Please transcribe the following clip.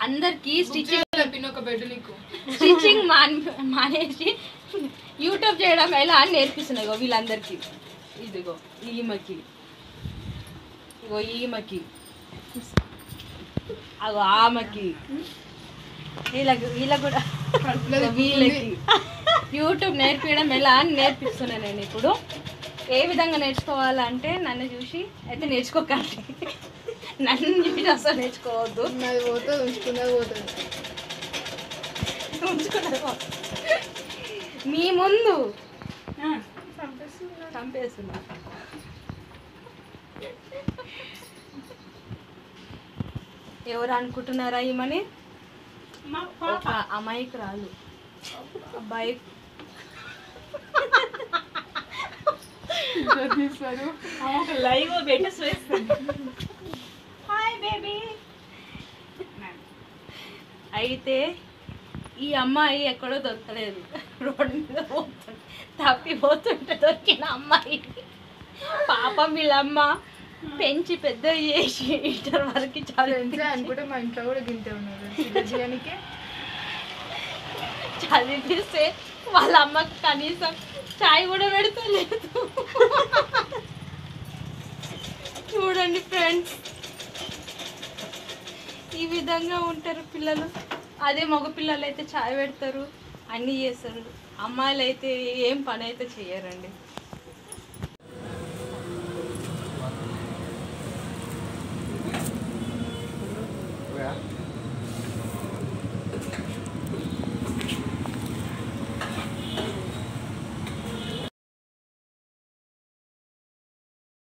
అందరికి stitching pin ఒక bed నీకు స్టిచ్చింగ్ మాన్ మానేసి యూట్యూబ్ చేయడం ఎలా అని నేర్పిస్తున్నాయి ఇగో వీళ్ళందరికీ ఇదిగో ఈమెకి ఇగో ఈమెకి అగో ఆమెకి వీళ్ళకి వీళ్ళకి కూడా ఇగో వీళ్ళకి యూట్యూబ్ నేర్పించడం ఎలా అని నేర్పిస్తున్నా నేను ఇప్పుడు ఏ విధంగా నేర్చుకోవాలంటే నన్ను చూసి అయితే నేర్చుకోకండి నన్ను చూసి అసలు నేర్చుకోవద్దు నాది పోతుంది ఉంచుకున్నది పోతుంది ఉంచుకున్నాను. మీ ముందు చంపేస్తున్నా ఎవరు అనుకుంటున్నారా ఈమని ఒక అమాయకురాలు అబ్బాయి తీస్తారు లైవ్ బెటర్స్ వేస్తాను హాయ్ బేబీ అయితే ఈ అమ్మాయి ఎక్కడో దొరకలేదు రోడ్డు మీద పోతుంది తప్పిపోతుంటే దొరికిన అమ్మాయి పాపం వీళ్ళమ్మ పెంచి పెద్ద చేసి ఇంటర్ వరకు ఫ్రెండ్స్ చదివి అనుకుంటే మా ఇంట్లో కూడా గింతే ఉన్నారు చిన్నకి చదివిస్తే వాళ్ళ అమ్మకి కనీసం చాయ్ కూడా పెడతలేదు చూడండి ఫ్రెండ్స్ ఈ విధంగా ఉంటారు పిల్లలు అదే మగ పిల్లలు అయితే చాయ్ పెడతారు అన్నీ చేస్తారు అమ్మాయిలు అయితే ఏం పని అయితే చేయరండి